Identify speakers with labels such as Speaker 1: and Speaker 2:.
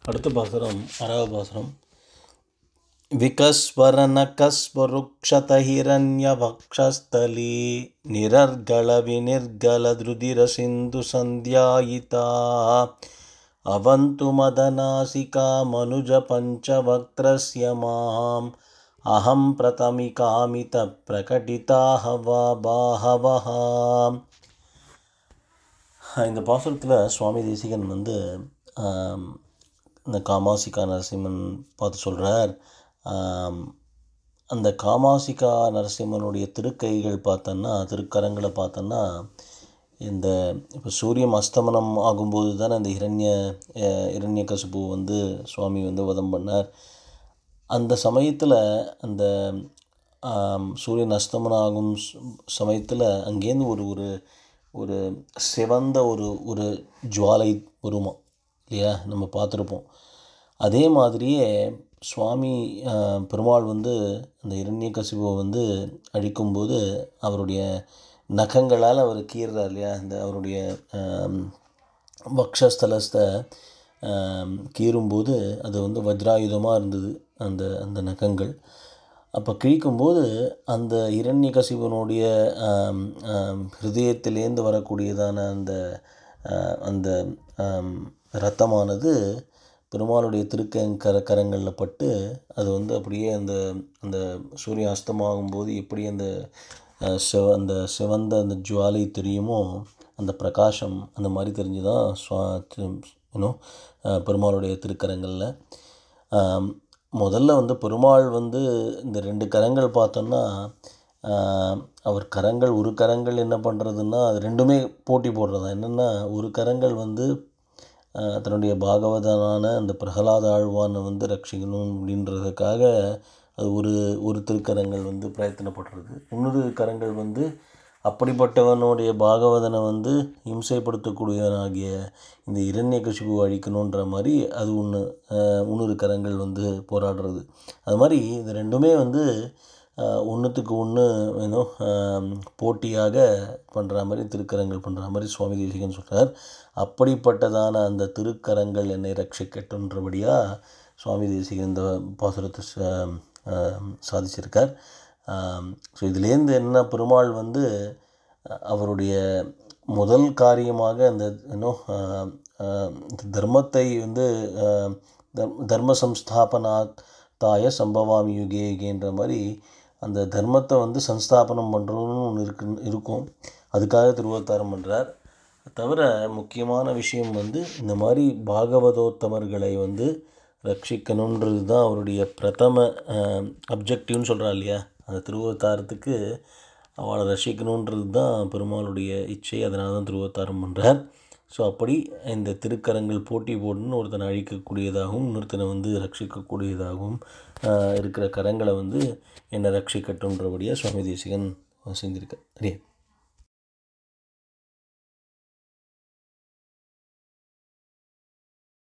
Speaker 1: அடுத்த பாசுரம் ஆறாவது பாசுரம் विकस्वरनकस्वरुक्षतहिरण्यवक्षस्थली निरर्गलविनिर्गलधृतिरसिन्धुसन्ध्यायिता अवन्तु मदनासिका मनुजपञ्चवक्त्रस्य माम् अहं प्रथमिकामितप्रकटिताः वा बाहवः இந்த பாசுரத்தில் சுவாமி தேசிகன் வந்து ஆம், இந்த காமாசிகா நரசிம்மன் பார்த்து சொல்கிறார் அந்த காமாசிகா நரசிம்மனுடைய திருக்கைகள் பார்த்தோன்னா திருக்கரங்களை பார்த்தோன்னா இந்த இப்போ சூரியன் அஸ்தமனம் ஆகும்போது தானே அந்த இரண்ய அஹ், இரண்யகசிபு வந்து சுவாமி வந்து வதம் பண்ணார் அந்த சமயத்தில் அந்த ஆம், சூரியன் அஸ்தமனம் ஆகும் சமயத்தில் அங்கேருந்து ஒரு ஒரு ஒரு சிவந்த ஒரு ஒரு ஜுவாலை வருமா இல்லையா நம்ம பார்த்துருப்போம் அதே மாதிரியே சுவாமி ஆஹ், பெருமாள் வந்து அந்த இரண்யகசிபுவை வந்து அழிக்கும்போது அவருடைய நகங்களால் அவர் கீறுறார் இல்லையா அந்த அவருடைய ஆம், வக்ஷஸ்தலத்தை ஆம், கீறும்போது அது வந்து வஜ்ராயுதமாக இருந்தது அந்த அந்த நகங்கள் அப்போ கிழிக்கும்போது அந்த இரண்யகசிபனுடைய ஆம், ஆம், ஹிருதயத்திலேந்து வரக்கூடியதான அந்த ஆ, அந்த ஆம், ரத்தமானது பெருமாளுடைய திருக்கர கரங்களில் பட்டு அது வந்து அப்படியே அந்த அந்த சூரியன் அஸ்தமாகும்போது எப்படி அந்த ஆ, சிவ அந்த சிவந்த அந்த ஜுவாலை தெரியுமோ அந்த பிரகாசம் அந்த மாதிரி தெரிஞ்சு தான் சுவா யூனோ பெருமாளுடைய திருக்கரங்களில் ஆம், முதல்ல வந்து பெருமாள் வந்து இந்த ரெண்டு கரங்கள் பார்த்தோன்னா ஆம், அவர் கரங்கள் ஒரு கரங்கள் என்ன பண்ணுறதுன்னா அது ரெண்டுமே போட்டி போடுறதா என்னென்னா ஒரு கரங்கள் வந்து ஆ, தன்னுடைய பாகவதனான அந்த பிரகலாத ஆழ்வானை வந்து ரட்சிக்கணும் அப்படின்றதுக்காக அது ஒரு ஒரு திருக்கரங்கள் வந்து பிரயத்தனப்படுறது இன்னொரு கரங்கள் வந்து அப்படிப்பட்டவனுடைய பாகவதனை வந்து இம்சைப்படுத்தக்கூடியவனாகிய இந்த இரண்யகசிபு அழிக்கணுன்ற மாதிரி அது ஒன்று இன்னொரு கரங்கள் வந்து போராடுறது அது மாதிரி இது ரெண்டுமே வந்து ஒன்றுத்துக்கு ஒன்று வேணும் போட்டியாக பண்ணுற மாதிரி திருக்கரங்கள் பண்ணுற மாதிரி சுவாமி தேசிகன் சொல்கிறார் அப்படிப்பட்டதான அந்த திருக்கரங்கள் என்னை ரட்சிக்கட்டுன்றபடியாக சுவாமி தேசிகன் இந்த பாசுரத்தை ச- ஆம், சாதிச்சிருக்கார் ஸோ இதுலேருந்து என்ன பெருமாள் வந்து அஹ், அவருடைய முதல் காரியமாக அந்த இன்னும் தர்மத்தை வந்து ஆஹ், தர்ம- தர்ம சம்ஸ்தாபனா தாய சம்பவாமி யுகே யுகேன்ற மாதிரி அந்த தர்மத்தை வந்து சம்ஸ்தாபனம் பண்ணுறோன்னு ஒன்று இருக்கு இருக்கும் அதுக்காக திருவத்தாரம் பண்ணுறார் தவிர முக்கியமான விஷயம் வந்து இந்த மாதிரி பாகவதோத்தமர்களை வந்து ரட்சிக்கணுன்றது தான் அவருடைய பிரதம அப்ஜெக்டிவ்னு சொல்கிறா இல்லையா அந்த திருவத்தாரத்துக்கு அவளை ரசிக்கணுன்றது தான் பெருமாளுடைய இச்சை அதனால தான் திருவத்தாரம் பண்ணுறார் ஸோ அப்படி இந்த திருக்கரங்கள் போட்டி போட்டுன்னு ஒருத்தனை அழிக்கக்கூடியதாகவும் இன்னொருத்தனை வந்து ரட்சிக்கக்கூடியதாகவும் ஆஹ், இருக்கிற கரங்களை வந்து என்னை ரட்சிக்கட்டுன்றபடியாக சுவாமி தேசிகன் செஞ்சிருக்கார் சரியா